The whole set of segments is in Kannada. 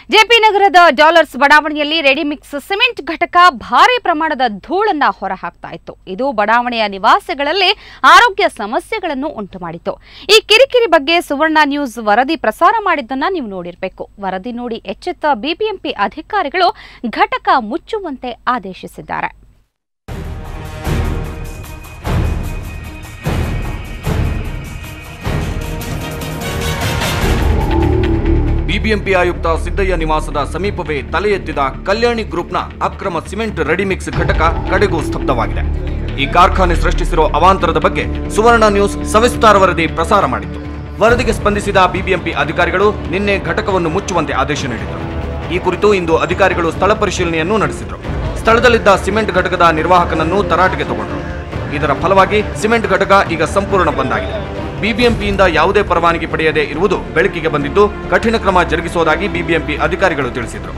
ಜೆಪಿ ನಗರದ ಡಾಲರ್ಸ್ ಬಡಾವಣೆಯಲ್ಲಿ ರೆಡಿಮಿಕ್ಸ್ ಸಿಮೆಂಟ್ ಘಟಕ ಭಾರಿ ಪ್ರಮಾಣದ ಧೂಳನ್ನ ಹೊರಹಾಕ್ತಾ ಇತ್ತು ಇದು ಬಡಾವಣೆಯ ನಿವಾಸಿಗಳಲ್ಲಿ ಆರೋಗ್ಯ ಸಮಸ್ಯೆಗಳನ್ನು ಉಂಟುಮಾಡಿತು ಈ ಕಿರಿಕಿರಿ ಬಗ್ಗೆ ಸುವರ್ಣ ನ್ಯೂಸ್ ವರದಿ ಪ್ರಸಾರ ಮಾಡಿದ್ದನ್ನ ನೀವು ನೋಡಿರಬೇಕು ವರದಿ ನೋಡಿ ಎಚ್ಚೆತ್ತ ಬಿಬಿಎಂಪಿ ಅಧಿಕಾರಿಗಳು ಘಟಕ ಮುಚ್ಚುವಂತೆ ಆದೇಶಿಸಿದ್ದಾರೆ ಬಿಬಿಎಂಪಿ ಆಯುಕ್ತ ಸಿದ್ದಯ್ಯ ನಿವಾಸದ ಸಮೀಪವೇ ತಲೆ ಎತ್ತಿದ ಕಲ್ಯಾಣಿ ಗ್ರೂಪ್ನ ಅಕ್ರಮ ಸಿಮೆಂಟ್ ರೆಡಿಮಿಕ್ಸ್ ಘಟಕ ಕಡೆಗೂ ಸ್ತಬ್ಧವಾಗಿದೆ ಈ ಕಾರ್ಖಾನೆ ಸೃಷ್ಟಿಸಿರೋ ಅವಾಂತರದ ಬಗ್ಗೆ ಸುವರ್ಣ ನ್ಯೂಸ್ ಸವಿಸ್ತಾರ ವರದಿ ಪ್ರಸಾರ ಮಾಡಿತ್ತು ವರದಿಗೆ ಸ್ಪಂದಿಸಿದ ಬಿಬಿಎಂಪಿ ಅಧಿಕಾರಿಗಳು ನಿನ್ನೆ ಘಟಕವನ್ನು ಮುಚ್ಚುವಂತೆ ಆದೇಶ ನೀಡಿದರು ಈ ಕುರಿತು ಇಂದು ಅಧಿಕಾರಿಗಳು ಸ್ಥಳ ಪರಿಶೀಲನೆಯನ್ನು ನಡೆಸಿದರು ಸ್ಥಳದಲ್ಲಿದ್ದ ಸಿಮೆಂಟ್ ಘಟಕದ ನಿರ್ವಾಹಕನನ್ನು ತರಾಟೆಗೆ ತಗೊಂಡರು ಇದರ ಫಲವಾಗಿ ಸಿಮೆಂಟ್ ಘಟಕ ಈಗ ಸಂಪೂರ್ಣ ಬಂದ್ ಆಗಿದೆ ಬಿಬಿಎಂಪಿಯಿಂದ ಯಾವುದೇ ಪರವಾನಗಿ ಪಡೆಯದೇ ಇರುವುದು ಬೆಳಕಿಗೆ ಬಂದಿದ್ದು ಕಠಿಣ ಕ್ರಮ ಜರುಗಿಸುವುದಾಗಿ ಬಿಬಿಎಂಪಿ ಅಧಿಕಾರಿಗಳು ತಿಳಿಸಿದರು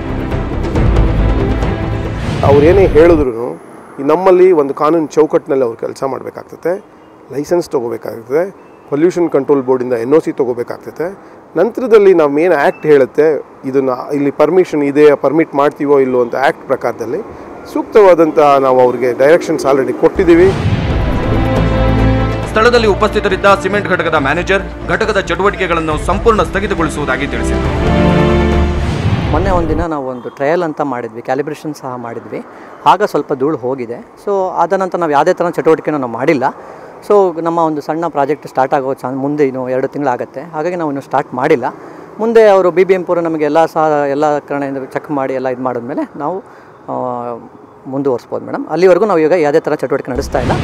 ಅವ್ರೇನೇ ಹೇಳಿದ್ರು ನಮ್ಮಲ್ಲಿ ಒಂದು ಕಾನೂನು ಚೌಕಟ್ಟಿನಲ್ಲಿ ಅವ್ರು ಕೆಲಸ ಮಾಡಬೇಕಾಗ್ತದೆ ಲೈಸೆನ್ಸ್ ತೊಗೋಬೇಕಾಗ್ತದೆ ಪೊಲ್ಯೂಷನ್ ಕಂಟ್ರೋಲ್ ಬೋರ್ಡಿಂದ ಎನ್ ಒ ಸಿ ತೊಗೋಬೇಕಾಗ್ತದೆ ನಂತರದಲ್ಲಿ ನಾವು ಮೇನ್ ಆ್ಯಕ್ಟ್ ಹೇಳುತ್ತೆ ಇದನ್ನು ಇಲ್ಲಿ ಪರ್ಮಿಷನ್ ಇದೆ ಪರ್ಮಿಟ್ ಮಾಡ್ತೀವೋ ಇಲ್ಲೋ ಅಂತ ಆ್ಯಕ್ಟ್ ಪ್ರಕಾರದಲ್ಲಿ ಸೂಕ್ತವಾದಂಥ ನಾವು ಅವ್ರಿಗೆ ಡೈರೆಕ್ಷನ್ಸ್ ಆಲ್ರೆಡಿ ಕೊಟ್ಟಿದ್ದೀವಿ ಸ್ಥಳದಲ್ಲಿ ಉಪಸ್ಥಿತರಿದ್ದ ಸಿಮೆಂಟ್ ಘಟಕದ ಮ್ಯಾನೇಜರ್ ಘಟಕದ ಚಟುವಟಿಕೆಗಳನ್ನು ಸಂಪೂರ್ಣ ಸ್ಥಗಿತಗೊಳಿಸುವುದಾಗಿ ತಿಳಿಸಿದರು ಮೊನ್ನೆ ಒಂದಿನ ನಾವು ಒಂದು ಟ್ರಯಲ್ ಅಂತ ಮಾಡಿದ್ವಿ ಕ್ಯಾಲಿಬ್ರೇಷನ್ ಸಹ ಮಾಡಿದ್ವಿ ಆಗ ಸ್ವಲ್ಪ ಧೂಳು ಹೋಗಿದೆ ಸೊ ಆದ ನಂತರ ನಾವು ಯಾವುದೇ ಥರ ಚಟುವಟಿಕೆನೂ ನಾವು ಮಾಡಿಲ್ಲ ಸೊ ನಮ್ಮ ಒಂದು ಸಣ್ಣ ಪ್ರಾಜೆಕ್ಟ್ ಸ್ಟಾರ್ಟ್ ಆಗೋ ಚಾನ್ ಮುಂದೆ ಇನ್ನು ಎರಡು ತಿಂಗಳಾಗತ್ತೆ ಹಾಗಾಗಿ ನಾವು ಇನ್ನೂ ಸ್ಟಾರ್ಟ್ ಮಾಡಿಲ್ಲ ಮುಂದೆ ಅವರು ಬಿ ಬಿ ಎಂ ಪುರ ನಮಗೆ ಎಲ್ಲ ಸಹ ಎಲ್ಲ ಕಡೆಯಿಂದ ಚೆಕ್ ಮಾಡಿ ಎಲ್ಲ ಇದು ಮಾಡಿದ್ಮೇಲೆ ನಾವು ಆ, ಮುಂದುವರಿಸ್ಬೋದು ಮೇಡಮ್ ಅಲ್ಲಿವರೆಗೂ ನಾವು ಈಗ ಯಾವುದೇ ಥರ ಚಟುವಟಿಕೆ ನಡೆಸ್ತಾ ಇಲ್ಲ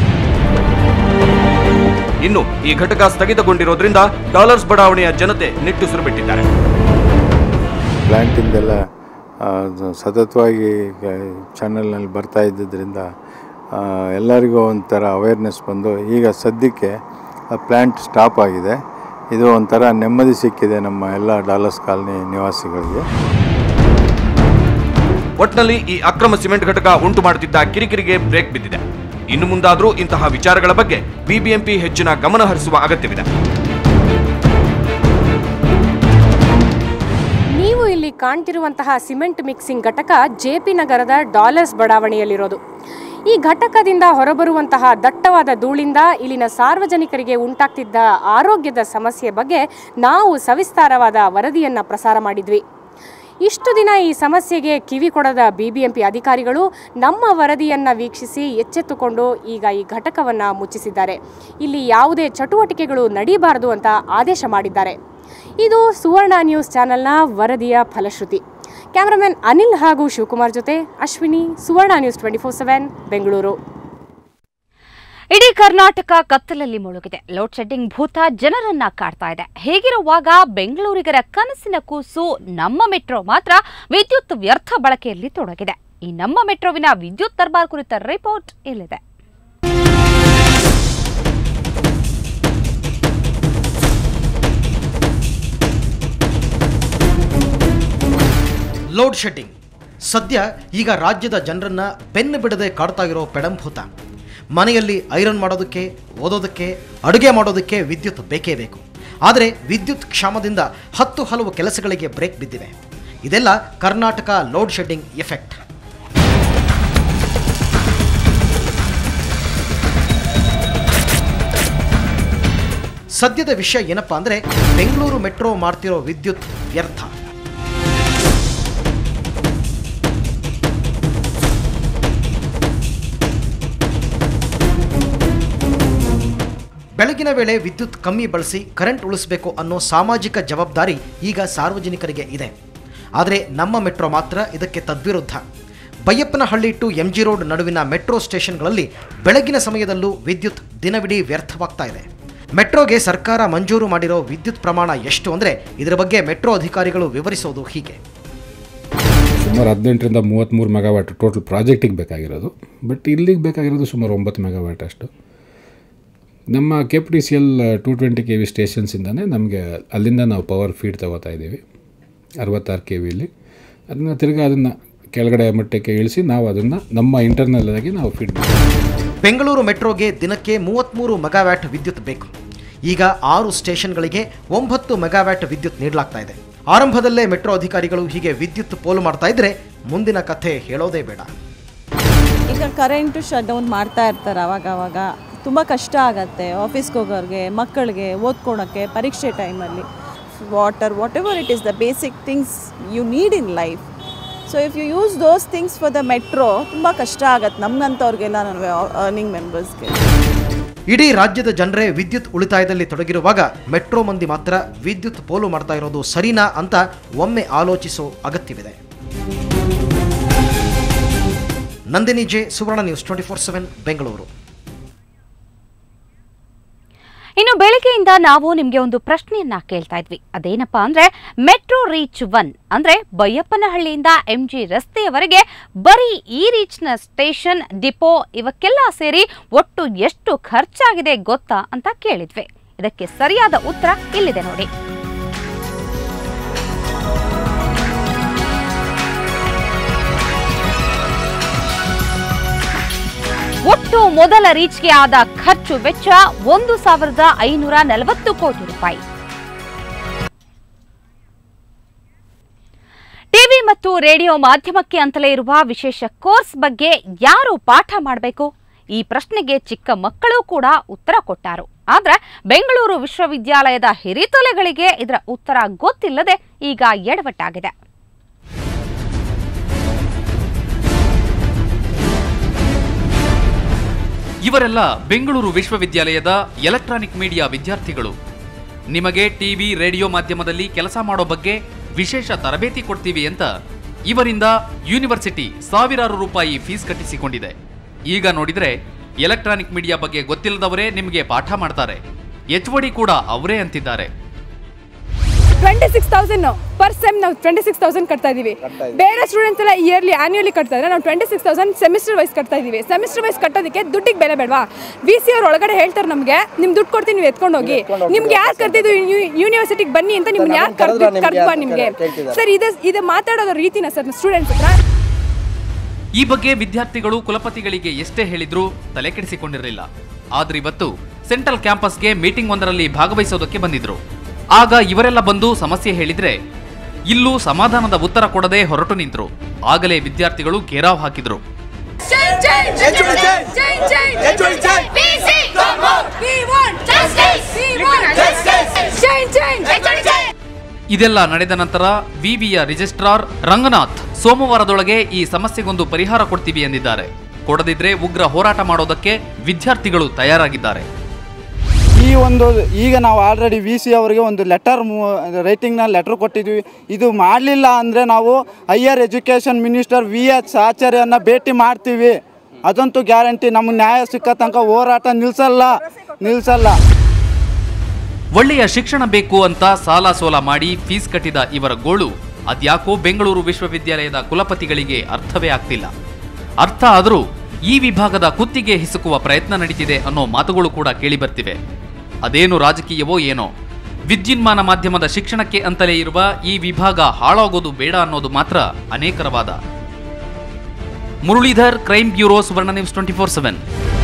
ಇನ್ನು ಈ ಘಟಕ ಸ್ಥಗಿತಗೊಂಡಿರೋದ್ರಿಂದ ಡಾಲರ್ಸ್ ಬಡಾವಣೆಯ ಜನತೆ ನಿಟ್ಟುಸಿರು ಬಿಟ್ಟಿದ್ದಾರೆ ಪ್ಲ್ಯಾಂಟಿಂದೆಲ್ಲ ಆ, ಸ- ಸತತವಾಗಿ ಚಾನಲ್ನಲ್ಲಿ ಬರ್ತಾ ಇದ್ದಿದ್ದರಿಂದ ಆ, ಎಲ್ಲರಿಗೂ ಒಂಥರ ಅವೇರ್ನೆಸ್ ಬಂದು ಈಗ ಸದ್ಯಕ್ಕೆ ಆ ಪ್ಲ್ಯಾಂಟ್ ಸ್ಟಾಪ್ ಆಗಿದೆ ಇದು ಒಂಥರ ನೆಮ್ಮದಿ ಸಿಕ್ಕಿದೆ ನಮ್ಮ ಎಲ್ಲ ಡಾಲರ್ಸ್ ಕಾಲನಿ ನಿವಾಸಿಗಳಿಗೆ ಒಟ್ನಲ್ಲಿ ಈ ಅಕ್ರಮ ಸಿಮೆಂಟ್ ಘಟಕ ಉಂಟು ಮಾಡುತ್ತಿದ್ದ ಕಿರಿಕಿರಿಗೆ ಬ್ರೇಕ್ ಬಿದ್ದಿದೆ ಇನ್ನು ಮುಂದಾದರೂ ಇಂತಹ ವಿಚಾರಗಳ ಬಗ್ಗೆ ಬಿಬಿಎಂಪಿ ಹೆಚ್ಚಿನ ಗಮನ ಹರಿಸುವ ಅಗತ್ಯವಿದೆ ನೀವು ಇಲ್ಲಿ ಕಾಣ್ತಿರುವಂತಹ ಸಿಮೆಂಟ್ ಮಿಕ್ಸಿಂಗ್ ಘಟಕ ಜೆಪಿ ನಗರದ ಡಾಲರ್ಸ್ ಬಡಾವಣೆಯಲ್ಲಿರೋದು ಈ ಘಟಕದಿಂದ ಹೊರಬರುವಂತಹ ದಟ್ಟವಾದ ಧೂಳಿಂದ ಇಲ್ಲಿನ ಸಾರ್ವಜನಿಕರಿಗೆ ಉಂಟಾಗ್ತಿದ್ದ ಆರೋಗ್ಯದ ಸಮಸ್ಯೆ ಬಗ್ಗೆ ನಾವು ಸವಿಸ್ತಾರವಾದ ವರದಿಯನ್ನು ಪ್ರಸಾರ ಮಾಡಿದ್ವಿ ಇಷ್ಟು ದಿನ ಈ ಸಮಸ್ಯೆಗೆ ಕಿವಿ ಕೊಡದ ಬಿಬಿಎಂಪಿ ಅಧಿಕಾರಿಗಳು ನಮ್ಮ ವರದಿಯನ್ನು ವೀಕ್ಷಿಸಿ ಎಚ್ಚೆತ್ತುಕೊಂಡು ಈಗ ಈ ಘಟಕವನ್ನು ಮುಚ್ಚಿಸಿದ್ದಾರೆ ಇಲ್ಲಿ ಯಾವುದೇ ಚಟುವಟಿಕೆಗಳು ನಡೀಬಾರದು ಅಂತ ಆದೇಶ ಮಾಡಿದ್ದಾರೆ ಇದು ಸುವರ್ಣ ನ್ಯೂಸ್ ಚಾನೆಲ್ನ ವರದಿಯ ಫಲಶ್ರುತಿ ಕ್ಯಾಮರಾಮನ್ ಅನಿಲ್ ಹಾಗೂ ಶಿವಕುಮಾರ್ ಜೊತೆ Ashwini Suvarna news twenty four seven Bengaluru ಇಡೀ ಕರ್ನಾಟಕ ಕತ್ತಲಲ್ಲಿ ಮುಳುಗಿದೆ ಲೋಡ್ ಶೆಡ್ಡಿಂಗ್ ಭೂತ ಜನರನ್ನ ಕಾಡ್ತಾ ಇದೆ ಹೇಗಿರುವಾಗ ಬೆಂಗಳೂರಿಗರ ಕನಸಿನ ಕೂಸು ನಮ್ಮ ಮೆಟ್ರೋ ಮಾತ್ರ ವಿದ್ಯುತ್ ವ್ಯರ್ಥ ಬಳಕೆಯಲ್ಲಿ ತೊಡಗಿದೆ ಈ ನಮ್ಮ ಮೆಟ್ರೋವಿನ ವಿದ್ಯುತ್ ದರ್ಬಾರ್ ಕುರಿತ ರಿಪೋರ್ಟ್ ಇಲ್ಲಿದೆ ಲೋಡ್ ಶೆಡ್ಡಿಂಗ್ ಸದ್ಯ ಈಗ ರಾಜ್ಯದ ಜನರನ್ನ ಬೆನ್ನು ಬಿಡದೆ ಕಾಡ್ತಾ ಇರೋ ಪೆಡಂಭೂತ ಮನೆಯಲ್ಲಿ ಐರನ್ ಮಾಡೋದಕ್ಕೆ ಓದೋದಕ್ಕೆ ಅಡುಗೆ ಮಾಡೋದಕ್ಕೆ ವಿದ್ಯುತ್ ಬೇಕೇ ಬೇಕು ಆದರೆ ವಿದ್ಯುತ್ ಕ್ಷಾಮದಿಂದ ಹತ್ತು ಹಲವು ಕೆಲಸಗಳಿಗೆ ಬ್ರೇಕ್ ಬಿದ್ದಿವೆ ಇದೆಲ್ಲ ಕರ್ನಾಟಕ ಲೋಡ್ ಶೆಡ್ಡಿಂಗ್ ಎಫೆಕ್ಟ್ ಸದ್ಯದ ವಿಷಯ ಏನಪ್ಪಾ ಅಂದ್ರೆ ಬೆಂಗಳೂರು ಮೆಟ್ರೋ ಮಾಡ್ತಿರೋ ವಿದ್ಯುತ್ ವ್ಯರ್ಥ ಬೆಳಗಿನ ವೇಳೆ ವಿದ್ಯುತ್ ಕಮ್ಮಿ ಬಳಸಿ ಕರೆಂಟ್ ಉಳಿಸಬೇಕು ಅನ್ನೋ ಸಾಮಾಜಿಕ ಜವಾಬ್ದಾರಿ ಈಗ ಸಾರ್ವಜನಿಕರಿಗೆ ಇದೆ ಆದರೆ ನಮ್ಮ ಮೆಟ್ರೋ ಮಾತ್ರ ಇದಕ್ಕೆ ತದ್ವಿರುದ್ಧ ಬೈಯಪ್ಪನಹಳ್ಳಿ ಟು ಎಂಜಿ ರೋಡ್ ನಡುವಿನ ಮೆಟ್ರೋ ಸ್ಟೇಷನ್ಗಳಲ್ಲಿ ಬೆಳಗಿನ ಸಮಯದಲ್ಲೂ ವಿದ್ಯುತ್ ದಿನವಿಡೀ ವ್ಯರ್ಥವಾಗ್ತಾ ಇದೆ ಮೆಟ್ರೋಗೆ ಸರ್ಕಾರ ಮಂಜೂರು ಮಾಡಿರೋ ವಿದ್ಯುತ್ ಪ್ರಮಾಣ ಎಷ್ಟು ಅಂದರೆ ಇದರ ಬಗ್ಗೆ ಮೆಟ್ರೋ ಅಧಿಕಾರಿಗಳು ವಿವರಿಸೋದು ಹೀಗೆ ಸುಮಾರು ಹದಿನೆಂಟರಿಂದ ಮೂವತ್ತ್ಮೂರು ಮೆಗಾವ್ಯಾಟ್ ಟೋಟಲ್ ಪ್ರಾಜೆಕ್ಟಿಗೆ ಬೇಕಾಗಿರೋದು ಬಟ್ ಇಲ್ಲಿಗೆ ಬೇಕಾಗಿರೋದು ಸುಮಾರು ಒಂಬತ್ತು ಮೆಗಾವ್ಯಾಟ್ ಅಷ್ಟು ನಮ್ಮ K P T C L to twenty K V ಸ್ಟೇಷನ್ಸಿಂದನೇ ನಮಗೆ ಅಲ್ಲಿಂದ ನಾವು ಪವರ್ ಫೀಡ್ ತಗೋತಾ ಇದ್ದೀವಿ ಅರವತ್ತಾರು ಕೆ ವಿಲಿ ಅದನ್ನು ತಿರ್ಗಿ ಅದನ್ನು ಕೆಳಗಡೆ ಮಟ್ಟಕ್ಕೆ ಇಳಿಸಿ ನಾವು ಅದನ್ನು ನಮ್ಮ ಇಂಟರ್ನಲ್ ಆಗಿ ನಾವು ಫೀಡ್ ಬೆಂಗಳೂರು ಮೆಟ್ರೋಗೆ ದಿನಕ್ಕೆ ಮೂವತ್ತ್ಮೂರು ಮೆಗಾವ್ಯಾಟ್ ವಿದ್ಯುತ್ ಬೇಕು ಈಗ ಆರು ಸ್ಟೇಷನ್ಗಳಿಗೆ ಒಂಬತ್ತು ಮೆಗಾವ್ಯಾಟ್ ವಿದ್ಯುತ್ ನೀಡಲಾಗ್ತಾ ಇದೆ ಆರಂಭದಲ್ಲೇ ಮೆಟ್ರೋ ಅಧಿಕಾರಿಗಳು ಹೀಗೆ ವಿದ್ಯುತ್ ಪೋಲು ಮಾಡ್ತಾ ಇದ್ರೆ ಮುಂದಿನ ಕಥೆ ಹೇಳೋದೇ ಬೇಡ ಈಗ ಕರೆಂಟು ಶಟ್ ಡೌನ್ ಮಾಡ್ತಾ ಇರ್ತಾರೆ ಅವಾಗ ಅವಾಗ ತುಂಬ ಕಷ್ಟ ಆಗತ್ತೆ ಆಫೀಸ್ಗೆ ಹೋಗೋರಿಗೆ ಮಕ್ಕಳಿಗೆ ಓದ್ಕೊಳಕ್ಕೆ ಪರೀಕ್ಷೆ ಟೈಮಲ್ಲಿ water whatever it is the basic things you need in life so if you use those things for the metro ತುಂಬ ಕಷ್ಟ ಆಗತ್ತೆ ನಮ್ಗಂಥವ್ರಿಗೆಲ್ಲ ನನಗೆ ಅರ್ನಿಂಗ್ ಮೆಂಬರ್ಸ್ಗೆ ಇಡೀ ರಾಜ್ಯದ ಜನರೇ ವಿದ್ಯುತ್ ಉಳಿತಾಯದಲ್ಲಿ ತೊಡಗಿರುವಾಗ ಮೆಟ್ರೋ ಮಂದಿ ಮಾತ್ರ ವಿದ್ಯುತ್ ಪೋಲು ಮಾಡ್ತಾ ಇರೋದು ಸರಿನಾ ಅಂತ ಒಮ್ಮೆ ಆಲೋಚಿಸೋ ಅಗತ್ಯವಿದೆ Nandini J Suvarna news twenty four seven Bengaluru ಇನ್ನು ಬೆಳಗ್ಗೆಯಿಂದ ನಾವು ನಿಮಗೆ ಒಂದು ಪ್ರಶ್ನೆಯನ್ನ ಕೇಳ್ತಾ ಇದ್ವಿ ಅದೇನಪ್ಪಾ ಅಂದ್ರೆ ಮೆಟ್ರೋ ರೀಚ್ ಒನ್ ಅಂದ್ರೆ ಬೈಯಪ್ಪನಹಳ್ಳಿಯಿಂದ ಎಂಜಿ ರಸ್ತೆಯವರೆಗೆ ಬರೀ ಈ ರೀಚ್ನ ಸ್ಟೇಷನ್ ಡಿಪೋ ಇವಕ್ಕೆಲ್ಲ ಸೇರಿ ಒಟ್ಟು ಎಷ್ಟು ಖರ್ಚಾಗಿದೆ ಗೊತ್ತಾ ಅಂತ ಕೇಳಿದ್ವಿ ಇದಕ್ಕೆ ಸರಿಯಾದ ಉತ್ತರ ಇಲ್ಲಿದೆ ನೋಡಿ ಒಟ್ಟು ಮೊದಲ ರೀಚ್ಗೆ ಆದ ಖರ್ಚು ವೆಚ್ಚ ಒಂದು ಸಾವಿರದ ಐನೂರ ನಲವತ್ತು ಕೋಟಿ ರೂಪಾಯಿ ಟಿವಿ ಮತ್ತು ರೇಡಿಯೋ ಮಾಧ್ಯಮಕ್ಕೆ ಅಂತಲೇ ಇರುವ ವಿಶೇಷ ಕೋರ್ಸ್ ಬಗ್ಗೆ ಯಾರು ಪಾಠ ಮಾಡಬೇಕು ಈ ಪ್ರಶ್ನೆಗೆ ಚಿಕ್ಕ ಮಕ್ಕಳು ಕೂಡ ಉತ್ತರ ಕೊಟ್ಟಾರು ಆದ್ರೆ ಬೆಂಗಳೂರು ವಿಶ್ವವಿದ್ಯಾಲಯದ ಹಿರಿತೊಲೆಗಳಿಗೆ ಇದರ ಉತ್ತರ ಗೊತ್ತಿಲ್ಲದೆ ಈಗ ಎಡವಟ್ಟಾಗಿದೆ ಇವರೆಲ್ಲ ಬೆಂಗಳೂರು ವಿಶ್ವವಿದ್ಯಾಲಯದ ಎಲೆಕ್ಟ್ರಾನಿಕ್ ಮೀಡಿಯಾ ವಿದ್ಯಾರ್ಥಿಗಳು ನಿಮಗೆ ಟಿವಿ ರೇಡಿಯೋ ಮಾಧ್ಯಮದಲ್ಲಿ ಕೆಲಸ ಮಾಡೋ ಬಗ್ಗೆ ವಿಶೇಷ ತರಬೇತಿ ಕೊಡ್ತೀವಿ ಅಂತ ಇವರಿಂದ ಯೂನಿವರ್ಸಿಟಿ ಸಾವಿರಾರು ರೂಪಾಯಿ ಫೀಸ್ ಕಟ್ಟಿಸಿಕೊಂಡಿದೆ ಈಗ ನೋಡಿದ್ರೆ ಎಲೆಕ್ಟ್ರಾನಿಕ್ ಮೀಡಿಯಾ ಬಗ್ಗೆ ಗೊತ್ತಿಲ್ಲದವರೇ ನಿಮಗೆ ಪಾಠ ಮಾಡ್ತಾರೆ ಎಚ್ ಕೂಡ ಅವರೇ ಅಂತಿದ್ದಾರೆ twenty six thousand per sem ನಾವು ಟ್ವೆಂಟಿ ಸಿಕ್ಸ್ ತೌಸಂಡ್ ಕಟ್ತಾ ಇದೀವಿ ಬೇರೆ ಸ್ಟೂಡೆಂಟ್ಸ್ ಎಲ್ಲ ಇಯರ್ಲಿ ಆನ್ಯುವಲಿ ಕಟ್ತಾ ಇದ್ದಾರೆ ನಾವು twenty six thousand semester wise ಕಟ್ತಾ ಇದೀವಿ ಸೆಮಿಸ್ಟರ್ ವೈಸ್ ಕಟ್ಟೋದಕ್ಕೆ ದುಡ್ಡಿಗೆ ಬೆಲೆ ಬೇಡವಾ ವಿ ಸಿ ಅವ್ರ ಒಳಗಡೆ ಹೇಳ್ತಾರೆ ನಮಗೆ ನಿಮ್ ದುಡ್ಡು ಕೊಡ್ತೀನಿ ನೀವು ಎತ್ಕೊಂಡು ಹೋಗಿ ನಿಮ್ಗೆ ಯಾರು ಕರ್ತಿದ್ದು ಯೂನಿವರ್ಸಿಟಿಗೆ ಬನ್ನಿ ಅಂತ ನಿಮ್ಗೆ ಯಾರು ಕರ್ದು ಕರ್ದ್ವಾ ನಿಮಗೆ ಸರ್ ಇದು ಇದು ಮಾತಾಡೋದು ರೀತಿನ ಸರ್ ಸ್ಟೂಡೆಂಟ್ಸ್ ಹತ್ರ ಈ ಬಗ್ಗೆ ವಿದ್ಯಾರ್ಥಿಗಳು ಕುಲಪತಿಗಳಿಗೆ ಎಷ್ಟೇ ಹೇಳಿದ್ರೂ ತಲೆ ಕೆಡಿಸಿಕೊಂಡಿರಲಿಲ್ಲ ಆದ್ರೆ ಇವತ್ತು ಸೆಂಟ್ರಲ್ ಕ್ಯಾಂಪಸ್ಗೆ ಮೀಟಿಂಗ್ ಒಂದರಲ್ಲಿ ಭಾಗವಹಿಸೋದಕ್ಕೆ ಬಂದಿದ್ರು ಆಗ ಇವರೆಲ್ಲ ಬಂದು ಸಮಸ್ಯೆ ಹೇಳಿದ್ರೆ ಇಲ್ಲೂ ಸಮಾಧಾನದ ಉತ್ತರ ಕೊಡದೆ ಹೊರಟು ನಿಂತರು ಆಗಲೇ ವಿದ್ಯಾರ್ಥಿಗಳು ಘೇರಾವ್ ಹಾಕಿದ್ರು ಇದೆಲ್ಲ ನಡೆದ ನಂತರ ವಿವಿಯ ರಿಜಿಸ್ಟ್ರಾರ್ ರಂಗನಾಥ್ ಸೋಮವಾರದೊಳಗೆ ಈ ಸಮಸ್ಯೆಗೊಂದು ಪರಿಹಾರ ಕೊಡ್ತೀವಿ ಎಂದಿದ್ದಾರೆ ಕೊಡದಿದ್ರೆ ಉಗ್ರ ಹೋರಾಟ ಮಾಡೋದಕ್ಕೆ ವಿದ್ಯಾರ್ಥಿಗಳು ತಯಾರಾಗಿದ್ದಾರೆ ಈ ಒಂದು ಈಗ ನಾವು ಆಲ್ರೆಡಿ ವಿ ಸಿ ಅವರಿಗೆ ಒಂದು ಲೆಟರ್ ರೈಟಿಂಗ್ನ ಲೆಟರ್ ಕೊಟ್ಟಿದ್ವಿ ಇದು ಮಾಡಲಿಲ್ಲ ಅಂದರೆ ನಾವು higher education minister V H ಆಚಾರ್ಯನ ಭೇಟಿ ಮಾಡ್ತೀವಿ ಅದಂತೂ ಗ್ಯಾರಂಟಿ ನಮಗೆ ನ್ಯಾಯ ಸಿಕ್ಕ ತನಕ ಹೋರಾಟ ನಿಲ್ಲಿಸಲ್ಲ ನಿಲ್ಲಿಸಲ್ಲ ಒಳ್ಳೆಯ ಶಿಕ್ಷಣ ಬೇಕು ಅಂತ ಸಾಲ ಸೋಲ ಮಾಡಿ ಫೀಸ್ ಕಟ್ಟಿದ ಇವರ ಗೋಳು ಅದ್ಯಾಕೋ ಬೆಂಗಳೂರು ವಿಶ್ವವಿದ್ಯಾಲಯದ ಕುಲಪತಿಗಳಿಗೆ ಅರ್ಥವೇ ಆಗ್ತಿಲ್ಲ ಅರ್ಥ ಆದರೂ ಈ ವಿಭಾಗದ ಕುತ್ತಿಗೆ ಹಿಸುಕುವ ಪ್ರಯತ್ನ ನಡೀತಿದೆ ಅನ್ನೋ ಮಾತುಗಳು ಕೂಡ ಕೇಳಿಬರ್ತಿವೆ ಅದೇನು ರಾಜಕೀಯವೋ ಏನೋ ವಿದ್ಯುನ್ಮಾನ ಮಾಧ್ಯಮದ ಶಿಕ್ಷಣಕ್ಕೆ ಅಂತಲೇ ಇರುವ ಈ ವಿಭಾಗ ಹಾಳಾಗೋದು ಬೇಡ ಅನ್ನೋದು ಮಾತ್ರ ಅನೇಕರ ವಾದ Muralidhar crime bureau Suvarna news twenty four seven